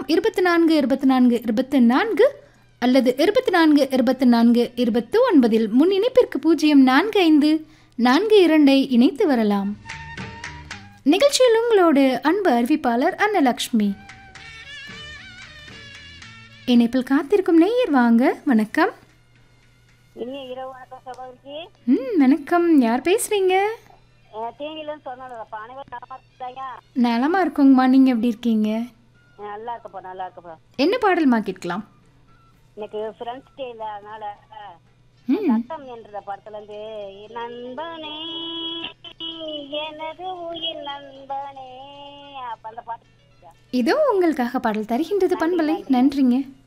இருபத்தி நான்கு இருபத்தி நான்கு இருபத்தி நான்கு அல்லது இருபத்தி நான்கு இருபத்தி நான்கு இருபத்தி ஒன்பதில் முன் இணைப்பிற்கு பூஜ்ஜியம் நான்கு ஐந்து நான்கு இரண்டை இணைத்து வரலாம் நிகழ்ச்சியில் உங்களோடு அன்பு அறிவிப்பாளர் அன்னலக்ஷ்மி இணைப்பில் காத்திருக்கும் நேயர் வாங்க வணக்கம் இனிய இரவு வணக்கம் சகோதரிக்கு ம் வணக்கம் யார் பேசுறீங்க தேனியிலன்னு சொன்னோம்ப்பா அனைவரும் நலமா இருக்காங்க நலமா இருக்கோங்கம்மா நீங்க எப்படி இருக்கீங்க நல்லா இருக்கப்பா நல்லா இருக்கப்பா என்ன பாடல்மா கேட்கலாம் எனக்கு ஃப்ரெண்ட்ஸ் டே இல்லை அதனால ம் சட்டம் என்ற படத்துல இருந்து நண்பனே எனது உயிர் நண்பனே அப்ப அந்த பாட்டு இதோ உங்களுக்காக பாடல் தருகின்றது பண்பலை நன்றிங்க